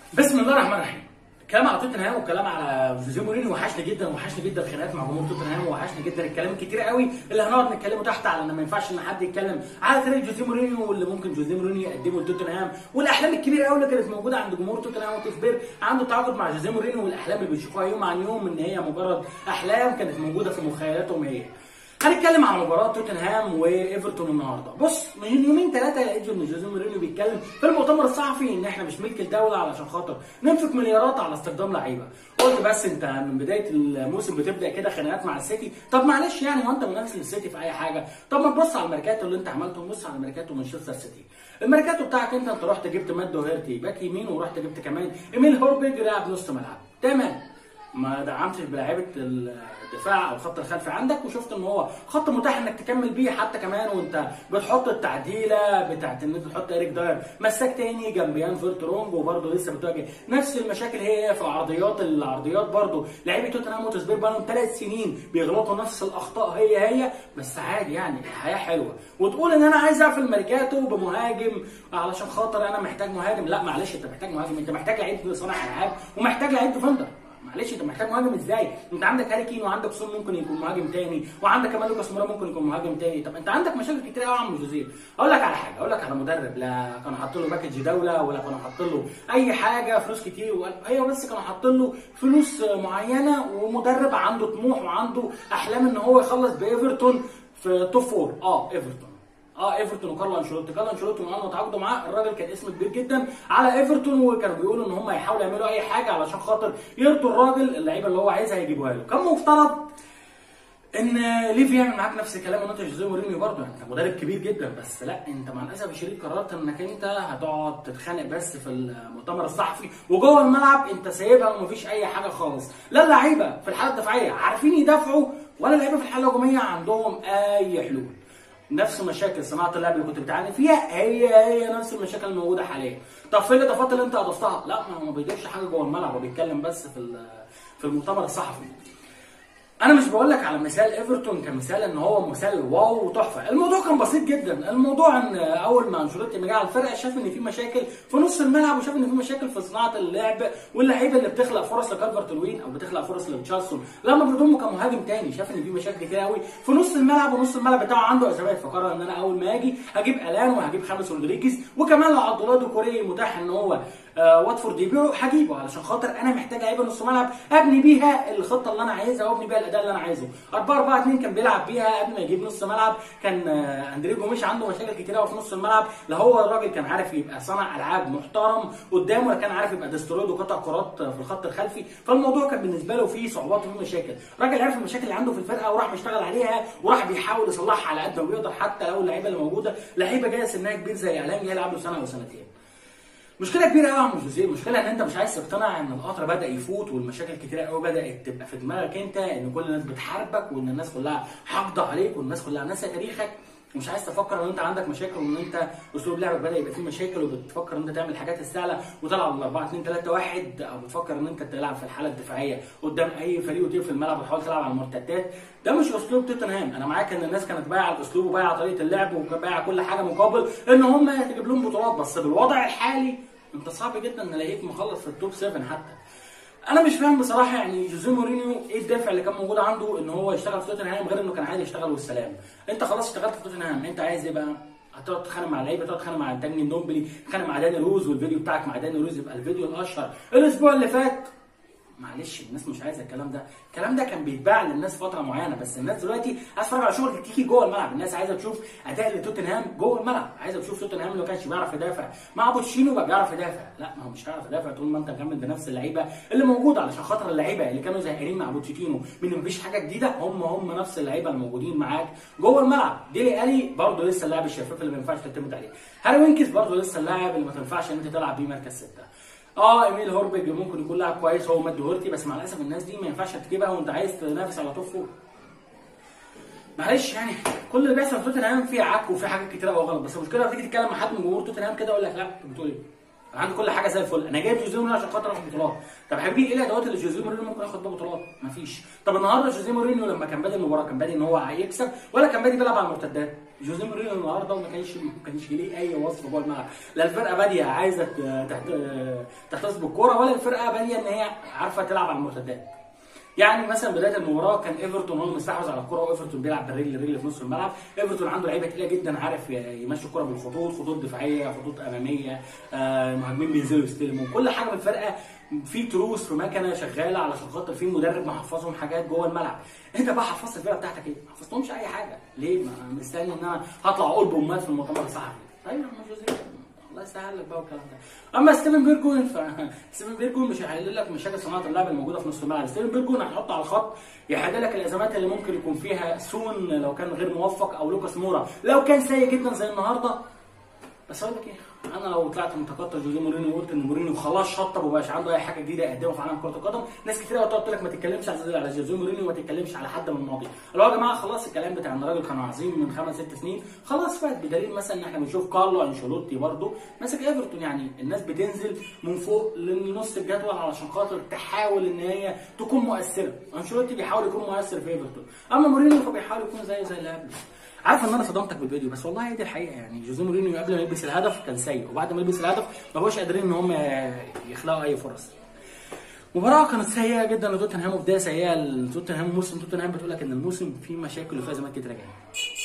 بسم الله الرحمن الرحيم الكلام على توتنهام والكلام على جوزيه مورينيو وحشني جدا وحشني جدا الخناقات مع جمهور توتنهام وحشني جدا الكلام الكتير قوي اللي هنقعد نتكلمه تحت على ان ما ينفعش ان حد يتكلم على طريقه جوزيه مورينيو واللي ممكن جوزيه مورينيو يقدمه لتوتنهام والاحلام الكبيره قوي اللي كانت موجوده عند جمهور توتنهام وتخبير عنده تعاقد مع جوزيه مورينيو والاحلام اللي بنشوفها يوم عن يوم ان هي مجرد احلام كانت موجوده في مخيلاتهم هي هنتكلم عن مباراه توتنهام وايفرتون النهارده بص من يومين ثلاثه لقيت ان جوزيه مورينيو بيتكلم في المؤتمر الصحفي ان احنا مش ملك الدوله علشان خاطر ننفق مليارات على استخدام لعيبه قلت بس انت من بدايه الموسم بتبدا كده خناقات مع السيتي طب معلش يعني هو انت منافس للسيتي في اي حاجه طب ما تبص على الميركاتو اللي انت عملته بص على ميركاتو مانشستر سيتي الميركاتو بتاعك انت انت رحت جبت مات دوهيرتي باك يمين ورحت جبت كمان ايميل هوربيج لاعب نص ملعب تمام ما دعمتش بلاعيبه الدفاع او الخط الخلفي عندك وشفت ان هو خط متاح انك تكمل بيه حتى كمان وانت بتحط التعديله بتاعت ان انت تحط اريك داير مساك تاني جنب يان فيرترونج وبرده لسه بتواجه نفس المشاكل هي في العرضيات العرضيات برده لعيبه توتنهام وتسبير بقالهم ثلاث سنين بيغلطوا نفس الاخطاء هي هي بس عادي يعني الحياه حلوه وتقول ان انا عايز اقفل ماركاتو بمهاجم علشان خاطر انا محتاج مهاجم لا معلش انت محتاج مهاجم انت محتاج لعيب صانع العاب ومحتاج لعيب ديفندر معلش انت محتاج مهاجم ازاي؟ انت عندك هاري كين وعندك سون ممكن يكون مهاجم تاني وعندك كمان لوكاس مورا ممكن يكون مهاجم تاني طب انت عندك مشاكل كتير قوي يا عم جوزيه اقول لك على حاجه اقول لك على مدرب لا كانوا حاطين له باكج دوله ولا كانوا حاطين له اي حاجه فلوس كتير ايوه بس كانوا حاطين له فلوس معينه ومدرب عنده طموح وعنده احلام ان هو يخلص بايفرتون في توب فور اه ايفرتون اه ايفرتون وكارلو انشيلوتي كارلو انشيلوتي من اول تعاقدوا معاه الراجل كان اسم كبير جدا على ايفرتون وكانوا بيقولوا ان هم هيحاولوا يعملوا اي حاجه علشان خاطر يرضوا الراجل اللعيبه اللي هو عايزها يجيبوها له كان مفترض ان ليفي يعمل معاك نفس الكلام ان انت جوزيه مورينيو برضه انت مدرب كبير جدا بس لا انت مع الاسف الشديد قررت انك انت هتقعد تتخانق بس في المؤتمر الصحفي وجوه الملعب انت سايبها ومفيش اي حاجه خالص لا اللعيبه في الحاله الدفاعيه عارفين يدافعوا ولا اللعيبه في الحاله الهجوميه عندهم اي حلول نفس مشاكل صناعه اللعب اللي كنت بتعاني فيها هي هي نفس المشاكل الموجوده حاليا طب فين الاضافات اللي انت اضفتها لا ما هو ما بيضيفش حاجه جوه الملعب هو بيتكلم بس في في المؤتمر الصحفي انا مش بقول لك على مثال ايفرتون كمثال ان هو مثال واو وتحفه الموضوع كان بسيط جدا الموضوع ان اول ما انشيلوتي جه على الفرقه شاف ان في مشاكل في نص الملعب وشاف ان في مشاكل في صناعه اللعب واللعيبه اللي بتخلق فرص لكالفرت لوين او بتخلق فرص لتشارلسون لما بيضمه كمهاجم تاني شاف ان في مشاكل كتير قوي في نص الملعب ونص الملعب بتاعه عنده ازمات فقرر ان انا اول ما اجي هجيب الان وهجيب خامس رودريجيز وكمان لو عبد الله دوكوري متاح ان هو آه واتفورد يبيعه هجيبه علشان خاطر انا محتاج لعيبه نص ملعب ابني بيها الخطه اللي انا عايزها وابني بيها الاداء اللي انا عايزه 4 4 2 كان بيلعب بيها قبل ما يجيب نص ملعب كان آه اندريه جوميش عنده مشاكل كتير قوي في نص الملعب لا هو الراجل كان عارف يبقى صانع العاب محترم قدامه ولا كان عارف يبقى ديسترويد وقطع كرات في الخط الخلفي فالموضوع كان بالنسبه له فيه صعوبات وفيه مشاكل الراجل عرف المشاكل اللي عنده في الفرقه وراح بيشتغل عليها وراح بيحاول يصلحها على قد ما بيقدر حتى لو اللعيبه اللي موجوده لعيبه جايه سنها كبير زي اعلام جاي يلعب له سنه او سنتين مشكله كبيره قوي يا عم جوزيه المشكله ان انت مش عايز تقتنع ان القطر بدا يفوت والمشاكل كتيره قوي بدات تبقى في دماغك انت ان كل الناس بتحاربك وان الناس كلها حاقده عليك والناس كلها ناسيه تاريخك ومش عايز تفكر ان انت عندك مشاكل وان انت اسلوب لعبك بدا يبقى فيه مشاكل وبتفكر ان انت تعمل حاجات السهله وتلعب 4 2 3 1 او بتفكر ان انت تلعب في الحاله الدفاعيه قدام اي فريق وتقفل في الملعب وتحاول تلعب على المرتدات ده مش اسلوب توتنهام انا معاك ان الناس كانت بايعه الاسلوب وبايعه طريقه اللعب وبايعه كل حاجه مقابل ان هم تجيب لهم بطولات بس بالوضع الحالي انت صعب جدا نلاقيك مخلص في التوب 7 حتى انا مش فاهم بصراحه يعني جوزيه مورينيو ايه الدافع اللي كان موجود عنده ان هو يشتغل في توتنهام غير انه كان عايز يشتغل والسلام انت خلاص اشتغلت في توتنهام انت عايز ايه بقى هتقعد تتخانق مع اللعيبه تقعد تتخانق مع انتاجني دومبلي تتخانق مع داني روز والفيديو بتاعك مع داني روز يبقى الفيديو الاشهر الاسبوع اللي فات معلش الناس مش عايزه الكلام ده الكلام ده كان بيتباع للناس فتره معينه بس الناس دلوقتي عايزه تتفرج على شغل تكتيكي جوه الملعب الناس عايزه تشوف اداء لتوتنهام جوه الملعب عايزه تشوف توتنهام اللي ما كانش بيعرف يدافع مع بوتشينو بقى بيعرف يدافع لا ما هو مش هيعرف يدافع طول ما انت مكمل بنفس اللعيبه اللي موجوده علشان خاطر اللعيبه اللي كانوا زهقانين مع بوتشيتينو من مفيش حاجه جديده هم هم نفس اللعيبه الموجودين معاك جوه الملعب ديلي الي برضه لسه اللاعب الشفاف اللي ما ينفعش تعتمد عليه هاري وينكس برضه لسه اللاعب اللي ما تنفعش ان انت تلعب بيه مركز سته اه ايميل هوربج ممكن يكون لاعب كويس هو ماد هورتي بس مع الاسف الناس دي ما ينفعش تجيبها وانت عايز تنافس على توب فور معلش يعني كل اللي بيحصل في توتنهام فيه عك وفيه حاجات كتير قوي غلط بس المشكله لما تيجي تتكلم مع حد من جمهور توتنهام كده يقول لك لا انت بتقول ايه؟ عنده كل حاجه زي الفل انا جايب جوزيه مورينيو عشان خاطر ياخد بطولات طب حبيبي ايه الادوات اللي جوزيه مورينيو ممكن ياخد بيها بطولات مفيش طب النهارده جوزيه مورينيو لما كان بادئ المباراه كان بادئ ان هو هيكسب ولا كان بادئ بيلعب على المرتدات جوزيه مورينيو النهارده ما كانش ما كانش ليه اي وصف جوه الملعب لا الفرقه باديه عايزه تحت- تحتفظ بالكوره ولا الفرقه باديه ان هي عارفه تلعب على المرتدات يعني مثلا بدايه المباراه كان ايفرتون هو المستحوذ على الكره وايفرتون بيلعب بالرجل لرجل في نص الملعب ايفرتون عنده لعيبه تقيله جدا عارف يمشي الكره بالخطوط خطوط دفاعيه خطوط اماميه آه، المهاجمين بينزلوا يستلموا كل حاجه من الفرقه في تروس في مكنه شغاله علشان خاطر في مدرب محفظهم حاجات جوه الملعب انت بقى حفظت الفرقه بتاعتك ايه؟ ما حفظتهمش اي حاجه ليه؟ ما أنا مستني ان انا هطلع اقول بومات في المؤتمر الصحفي طيب يا عم جوزيه الله يسهل لك بقى والكلام ده اما ستيفن بيرجون ف ستيفن بيرجون مش هيحل لك مشاكل صناعه اللعب الموجوده في نص الملعب ستيفن بيرجون هيحط على الخط يحل لك الازمات اللي ممكن يكون فيها سون لو كان غير موفق او لوكاس مورا لو كان سيء جدا زي النهارده بس اقول لك ايه انا لو طلعت متكتر جوزيه مورينيو وقلت ان مورينيو خلاص شطب ومبقاش عنده اي حاجه جديده يقدمها في عالم كره القدم ناس كتير قوي تقول لك ما تتكلمش على على جوزيه مورينيو وما تتكلمش على حد من الماضي اللي هو يا جماعه خلاص الكلام بتاع ان الراجل كان عظيم من خمس ست سنين خلاص فات بدليل مثلا ان احنا بنشوف كارلو انشيلوتي برده ماسك ايفرتون يعني الناس بتنزل من فوق لنص الجدول علشان خاطر تحاول ان هي تكون مؤثره انشيلوتي بيحاول يكون مؤثر في ايفرتون اما مورينيو فبيحاول يكون زيه زي اللي قبله عارف ان انا صدمتك بالفيديو بس والله هي دي الحقيقه يعني جوزيه مورينيو قبل ما يلبس الهدف كان سيء وبعد ما يلبس الهدف ما هوش قادرين ان هم يخلقوا اي فرص مباراة كانت سيئة جدا لتوتنهام وبداية سيئة لتوتنهام موسم توتنهام بتقول لك ان الموسم فيه مشاكل وفيه ازمات كتيرة جدا